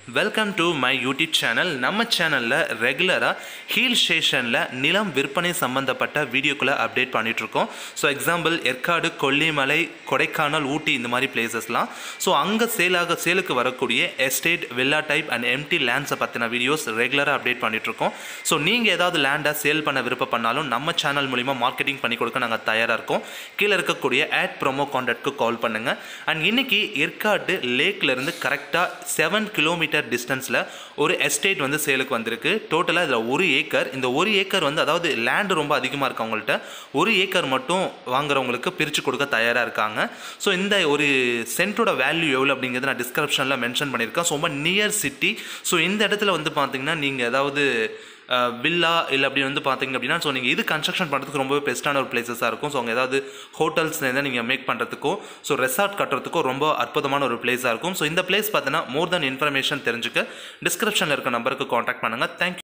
welcome to my YouTube channel நம்ம சேனலில் ரெகுலராக ஹில் ஸ்டேஷனில் நிலம் விற்பனை சம்மந்தப்பட்ட வீடியோக்களை அப்டேட் பண்ணிகிட்ருக்கோம் ஸோ எக்ஸாம்பிள் ஏற்காடு கொல்லிமலை கொடைக்கானல் ஊட்டி இந்த மாதிரி பிளேசஸ்லாம் ஸோ அங்கே சேலாக சேலுக்கு வரக்கூடிய estate villa type and empty லேண்ட்ஸை பற்றின வீடியோஸ் ரெகுலராக அப்டேட் பண்ணிகிட்ருக்கோம் ஸோ நீங்கள் ஏதாவது லேண்டை சேல் பண்ண விருப்பம் பண்ணாலும் நம்ம சேனல் மூலிமா மார்க்கெட்டிங் பண்ணி கொடுக்க நாங்கள் தயாராக இருக்கோம் கீழே இருக்கக்கூடிய ஆட் ப்ரோமோ கான்டாக்ட்க்கு கால் பண்ணுங்கள் அண்ட் இன்னைக்கு ஏற்காடு லேக்லேருந்து கரெக்டாக செவன் கிலோமீட்டர் டிஸ்டன்ஸில் ஒரு எஸ்டேட் வந்து சேலுக்கு வந்திருக்கு டோட்டலாக இதில் ஒரு ஏக்கர் இந்த ஒரு ஏக்கர் வந்து அதாவது லேண்டு ரொம்ப அதிகமாக இருக்கு அவங்கள்ட்ட ஒரு ஏக்கர் மட்டும் வாங்குறவங்களுக்கு பிரித்து கொடுக்க தயாராக இருக்காங்க ஸோ இந்த ஒரு சென்ட்டோட வேல்யூ எவ்வளோ அப்படிங்கிறது நான் டிஸ்கிரிப்ஷனில் மென்ஷன் பண்ணியிருக்கேன் ஸோ ரொம்ப நியர் சிட்டி ஸோ இந்த இடத்துல வந்து பார்த்தீங்கன்னா நீங்கள் ஏதாவது வில்லா இல்லை அப்படி வந்து பார்த்தீங்க அப்படின்னா ஸோ நீங்கள் இது கன்ஸ்ட்ரக்ஷன் பண்ணுறதுக்கு ரொம்பவே பெஸ்ட்டான ஒரு பிளேசஸாக இருக்கும் ஸோ அங்கே ஏதாவது ஹோட்டல்ஸ் எதாவது நீங்கள் மேக் பண்ணுறதுக்கோ ஸோ ரெசார்ட் கட்டுறதுக்கோ ரொம்ப அற்புதமான ஒரு பிளேஸாக இருக்கும் ஸோ இந்த பிளேஸ் பார்த்தீங்கன்னா மோர் தென் இன்ஃபர்மேஷன் தெரிஞ்சுக்க டிஸ்கிரிப்ஷனில் இருக்க நம்பருக்கு காண்டாக்ட் பண்ணுங்கள் தேங்க்யூ